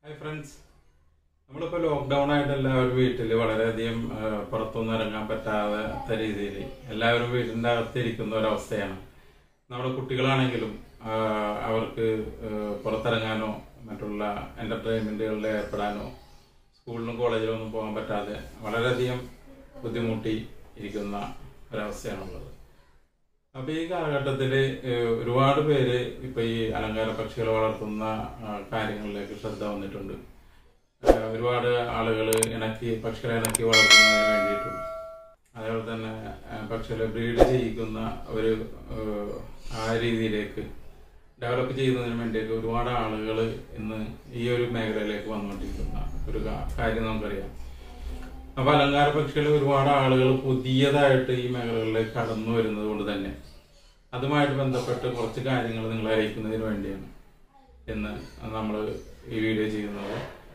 hi friends നമ്മളിപ്പോൾ lockdown ആയിട്ട് എല്ലാവരും വീട്ടിൽ വളരെയധികം ആ, പുറത്തൊന്നും ഇറങ്ങാൻ പറ്റാത്ത രീതിയിൽ എല്ലാവരും വീടിൻ്റെ അകത്തിരിക്കുന്ന ഒരവസ്ഥയാണ് നമ്മുടെ കുട്ടികളാണെങ്കിലും ആ, അവർക്ക് ആ, പുറത്തിറങ്ങാനോ മറ്റുള്ള എൻ്റർടൈൻമെൻറ്റുകളിൽ ഏർപ്പെടാനോ സ്കൂളിലും കോളേജിലും ഒന്നും പോകാൻ പറ്റാതെ വളരെയധികം ബുദ്ധിമുട്ടി ഇരിക്കുന്ന ഒരവസ്ഥയാണുള്ളത് അപ്പൊ ഈ കാലഘട്ടത്തില് ഏഹ്, ഒരുപാട് പേര് ഇപ്പൊ ഈ അലങ്കാര പക്ഷികളെ വളർത്തുന്ന ആ, കാര്യങ്ങളിലേക്ക് ശ്രദ്ധ വന്നിട്ടുണ്ട് ഏഹ്, ഒരുപാട് ആളുകൾ ഇണക്കി പക്ഷികളെ ഇണക്കി വളർത്തുന്നതിന് വേണ്ടിയിട്ടും അതേപോലെ തന്നെ ഏഹ്, പക്ഷികളെ ബ്രീഡ് ചെയ്യിക്കുന്ന ഒരു ഏഹ്, ആ രീതിയിലേക്ക് ഡെവലപ്പ് ചെയ്യുന്നതിന് വേണ്ടിയൊക്കെ ഒരുപാട് ആളുകൾ ഇന്ന് ഈ ഒരു മേഖലയിലേക്ക് വന്നുകൊണ്ടിരിക്കുന്ന ഒരു കാ- കാര്യം നമുക്കറിയാം അപ്പൊ അലങ്കാര പക്ഷികൾ ഒരുപാട് ആളുകൾ പുതിയതായിട്ട് ഈ മേഖലകളിലേക്ക് കടന്നു വരുന്നത് കൊണ്ട് തന്നെ അതുമായിട്ട് ബന്ധപ്പെട്ട് കുറച്ച് കാര്യങ്ങൾ നിങ്ങളെ അറിയിക്കുന്നതിന് വേണ്ടിയാണ് എന്ന് നമ്മൾ ഈ വീഡിയോ ചെയ്യുന്നത്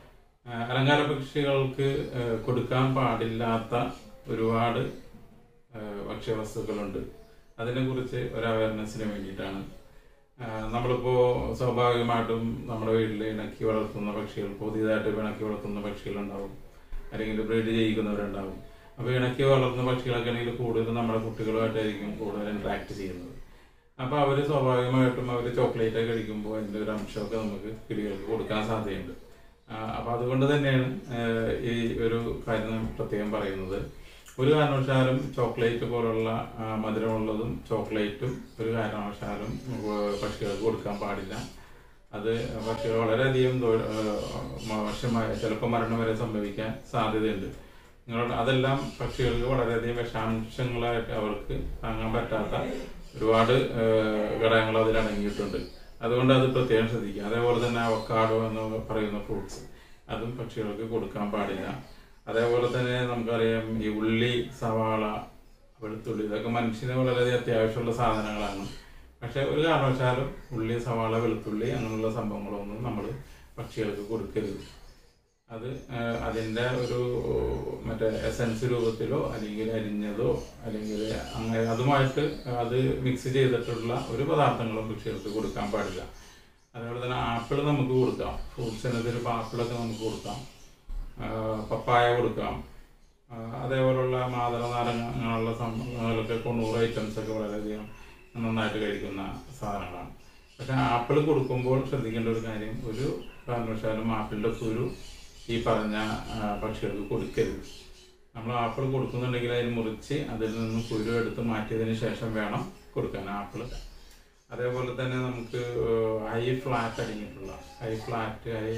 ആ, അലങ്കാര പക്ഷികൾക്ക് ആ, കൊടുക്കാൻ പാടില്ലാത്ത ഒരുപാട് ആ, ഭക്ഷ്യവസ്തുക്കളുണ്ട് അതിനെക്കുറിച്ച് ഒരു അവയർനെസ്സിന് വേണ്ടിയിട്ടാണ് ആ, നമ്മളിപ്പോ സ്വാഭാവികമായിട്ടും നമ്മുടെ വീട്ടിൽ ഇണക്കി വളർത്തുന്ന പക്ഷികൾ പുതിയതായിട്ട് ഇണക്കി വളർത്തുന്ന പക്ഷികളുണ്ടാവും അല്ലെങ്കിൽ ബ്രീഡ് ചെയ്യിക്കുന്നവരുണ്ടാവും അപ്പൊ ഇണക്കി വളർത്തുന്ന പക്ഷികളൊക്കെ ആണെങ്കിൽ കൂടുതൽ നമ്മുടെ കുട്ടികളുമായിട്ടായിരിക്കും കൂടുതൽ ഇന്ററാക്ട് ചെയ്യുന്നത് അപ്പൊ അവര് സ്വാഭാവികമായിട്ടും അവര് ചോക്ലേറ്റ് ഒക്കെ കഴിക്കുമ്പോൾ അതിന്റെ ഒരു അംശമൊക്കെ നമുക്ക് കിളികൾക്ക് കൊടുക്കാൻ സാധ്യതയുണ്ട് ആ, അപ്പൊ അതുകൊണ്ട് തന്നെയാണ് ആ, ഈ ഒരു കാര്യം ഞാൻ പ്രത്യേകം പറയുന്നത് ഒരു കാരണവശാലും ചോക്ലേറ്റ് പോലുള്ള ആ, മധുരമുള്ളതും ചോക്ലേറ്റും ഒരു കാരണവശാലും ആ, പക്ഷികൾക്ക് കൊടുക്കാൻ പാടില്ല അത് പക്ഷികൾ വളരെയധികം ദോ- ആ, മോശമായ ചിലപ്പോൾ മരണം വരെ സംഭവിക്കാൻ സാധ്യതയുണ്ട് നിങ്ങളുടെ അതെല്ലാം പക്ഷികൾക്ക് വളരെയധികം വിഷാംശങ്ങളായിട്ട് അവർക്ക് താങ്ങാൻ പറ്റാത്ത ഒരുപാട് ആ, ഘടകങ്ങൾ അതിൽ അടങ്ങിയിട്ടുണ്ട് അതുകൊണ്ട് അത് പ്രത്യേകം ശ്രദ്ധിക്കുക അതേപോലെ തന്നെ അവക്കാഡോ എന്ന് പറയുന്ന ഫ്രൂട്ട്സ് അതും പക്ഷികൾക്ക് കൊടുക്കാൻ പാടില്ല അതേപോലെ തന്നെ നമുക്കറിയാം ഈ ഉള്ളി സവാള വെളുത്തുള്ളി ഇതൊക്കെ മനുഷ്യന് വളരെയധികം അത്യാവശ്യമുള്ള സാധനങ്ങളാണ് പക്ഷെ ഒരു കാരണവശാലും ഉള്ളി സവാള വെളുത്തുള്ളി അങ്ങനെയുള്ള സംഭവങ്ങളൊന്നും നമ്മൾ പക്ഷികൾക്ക് കൊടുക്കരുത് അത് ആഹ്, അതിന്റെ ഒരു മറ്റേ എസൻസ് രൂപത്തിലോ അല്ലെങ്കിൽ അരിഞ്ഞതോ അല്ലെങ്കിൽ അങ്ങനെ അതുമായിട്ട് അത് മിക്സ് ചെയ്തിട്ടുള്ള ഒരു പദാർത്ഥങ്ങളും പക്ഷികൾക്ക് കൊടുക്കാൻ പാടില്ല അതേപോലെ തന്നെ ആപ്പിൾ നമുക്ക് കൊടുക്കാം ഫ്രൂട്ട്സ് ഇനത്തിൽ ഇപ്പോൾ ആപ്പിളൊക്കെ നമുക്ക് കൊടുക്കാം ആഹ്, പപ്പായ കൊടുക്കാം ആഹ്, അതേപോലുള്ള മാതള നാരങ്ങ അങ്ങനെയുള്ള സംഭവങ്ങളൊക്കെ തൊണ്ണൂറ് ഐറ്റംസ് ഒക്കെ വളരെയധികം നന്നായിട്ട് കഴിക്കുന്ന സാധനങ്ങളാണ് പക്ഷെ ആപ്പിൾ കൊടുക്കുമ്പോൾ ശ്രദ്ധിക്കേണ്ട ഒരു കാര്യം ഒരു കാരണവശാലും ആപ്പിളിന്റെ കുരു ഈ പറഞ്ഞ ആ, പക്ഷികൾക്ക് കൊടുക്കരുത് നമ്മൾ ആപ്പിൾ കൊടുക്കുന്നുണ്ടെങ്കിൽ അതിന് മുറിച്ച് അതിൽ നിന്ന് കുരു എടുത്ത് മാറ്റിയതിന് ശേഷം വേണം കൊടുക്കാൻ ആപ്പിൾ അതേപോലെ തന്നെ നമുക്ക് ഹൈ ഫ്ലാറ്റ് അടങ്ങിയിട്ടുള്ള high fat high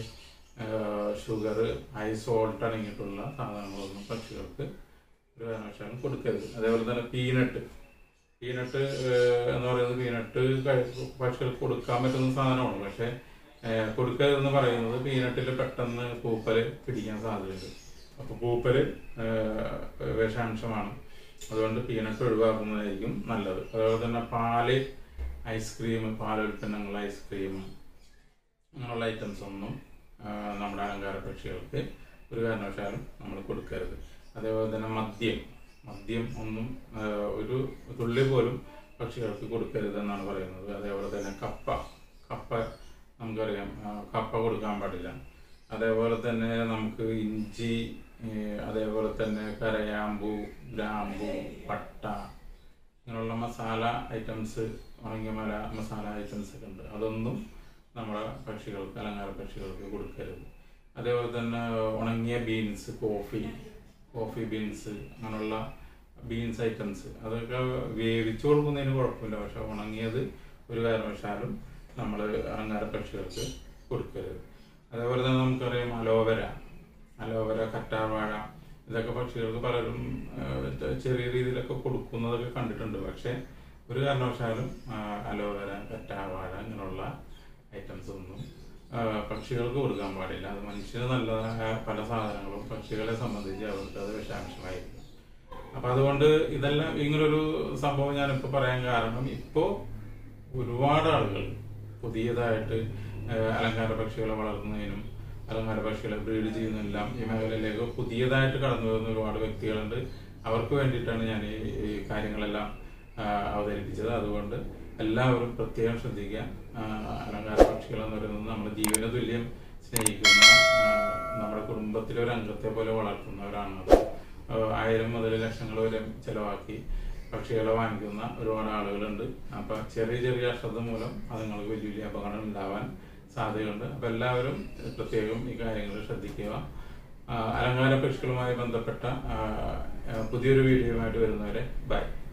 sugar high salt അടങ്ങിയിട്ടുള്ള സാധനങ്ങളൊന്നും പക്ഷികൾക്ക് ഒരു കാരണവശാലും കൊടുക്കരുത് അതേപോലെ തന്നെ പീനട്ട് പീനട്ട് എന്ന് പറയുന്നത് പീനട്ട് കഴി- പക്ഷികൾക്ക് കൊടുക്കാൻ പറ്റുന്ന സാധനമാണ് പക്ഷെ ഏഹ്, കൊടുക്കരുതെന്ന് പറയുന്നത് പീനട്ടിൽ പെട്ടെന്ന് പൂപ്പല് പിടിക്കാൻ സാധ്യതയുണ്ട് അപ്പൊ പൂപ്പല് ഏഹ്, വിഷാംശമാണ് അതുകൊണ്ട് പീനട്ട് ഒഴിവാക്കുന്നതായിരിക്കും നല്ലത് അതുപോലെ തന്നെ പാല് ഐസ്ക്രീം പാലുൽപ്പന്നങ്ങൾ ഐസ്ക്രീം അങ്ങനെയുള്ള ഐറ്റംസ് ഒന്നും ആ, നമ്മുടെ അലങ്കാര പക്ഷികൾക്ക് ഒരു കാരണവശാലും നമ്മൾ കൊടുക്കരുത് അതേപോലെ തന്നെ മദ്യം മദ്യം ഒന്നും ആ, ഒരു തുള്ളി പോലും പക്ഷികൾക്ക് കൊടുക്കരുത് എന്നാണ് പറയുന്നത് അതേപോലെ തന്നെ കപ്പ കപ്പ നമുക്കറിയാം ആ, കപ്പ കൊടുക്കാൻ പാടില്ല അതേപോലെ തന്നെ നമുക്ക് ഇഞ്ചി ഏ, അതേപോലെ തന്നെ കരയാമ്പൂ ഗ്രാമ്പൂ പട്ട ഇങ്ങനെയുള്ള മസാല ഐറ്റംസ് ഉണങ്ങിയ മല മസാല ഐറ്റംസ് ഒക്കെ ഉണ്ട് അതൊന്നും നമ്മുടെ പക്ഷികൾക്ക് അലങ്കാര പക്ഷികൾക്ക് കൊടുക്കരുത് അതേപോലെ തന്നെ ഉണങ്ങിയ ബീൻസ് കോഫി കോഫി ബീൻസ് അങ്ങനെയുള്ള ബീൻസ് ഐറ്റംസ് അതൊക്കെ വേവിച്ചു കൊടുക്കുന്നതിന് കുഴപ്പമില്ല പക്ഷെ ഉണങ്ങിയത് ഒരു കാരണവശാലും നമ്മൾ അലങ്കാര പക്ഷികൾക്ക് കൊടുക്കരുത് അതേപോലെ തന്നെ നമുക്കറിയാം അലോവര അലോവര കറ്റാർവാഴ ഇതൊക്കെ പക്ഷികൾക്ക് പലരും ആ, ചെറിയ രീതിയിലൊക്കെ കൊടുക്കുന്നതൊക്കെ കണ്ടിട്ടുണ്ട് പക്ഷെ ഒരു കാരണവശാലും ആ, അലോവര കറ്റാർവാഴ ഇങ്ങനെയുള്ള ഐറ്റംസ് ഒന്നും ആ, പക്ഷികൾക്ക് കൊടുക്കാൻ പാടില്ല അത് മനുഷ്യന് നല്ലതായ പല സാധനങ്ങളും പക്ഷികളെ സംബന്ധിച്ച് അവർക്ക് അത് വിഷാംശമായിരിക്കും അപ്പൊ അതുകൊണ്ട് ഇതെല്ലാം ഇങ്ങനൊരു സംഭവം ഞാനിപ്പോ പറയാൻ കാരണം ഇപ്പോ ഒരുപാട് ആളുകൾ പുതിയതായിട്ട് ഏഹ്, അലങ്കാര പക്ഷികളെ വളർത്തുന്നതിനും അലങ്കാര പക്ഷികളെ ബ്രീഡ് ചെയ്യുന്നതെല്ലാം ഈ മേഖലയിലേക്ക് പുതിയതായിട്ട് കടന്നു വരുന്ന ഒരുപാട് വ്യക്തികളുണ്ട് അവർക്ക് വേണ്ടിയിട്ടാണ് ഞാൻ ഈ ഈ കാര്യങ്ങളെല്ലാം ആ, അവതരിപ്പിച്ചത് അതുകൊണ്ട് എല്ലാവരും പ്രത്യേകം ശ്രദ്ധിക്കുക ആ, അലങ്കാര പക്ഷികൾ എന്ന് പറയുന്നത് നമ്മുടെ ജീവന തുല്യം സ്നേഹിക്കുന്ന ആ, നമ്മുടെ കുടുംബത്തിലെ ഒരു അംഗത്തെ പോലെ വളർത്തുന്നവരാണ് അത് ആ, ആയിരം മുതൽ ലക്ഷങ്ങൾ വരെ ചെലവാക്കി പക്ഷികളെ വാങ്ങിക്കുന്ന ഒരുപാട് ആളുകളുണ്ട് അപ്പൊ ചെറിയ ചെറിയ അശ്രദ്ധ മൂലം അതുങ്ങൾക്ക് വലിയ വലിയ അപകടം ഉണ്ടാവാൻ സാധ്യതയുണ്ട് അപ്പൊ എല്ലാവരും പ്രത്യേകം ഈ കാര്യങ്ങൾ ശ്രദ്ധിക്കുക ആ, അലങ്കാര പക്ഷികളുമായി ബന്ധപ്പെട്ട ആ, ആ, പുതിയൊരു വീഡിയോയുമായിട്ട് വരുന്നവരെ ബൈ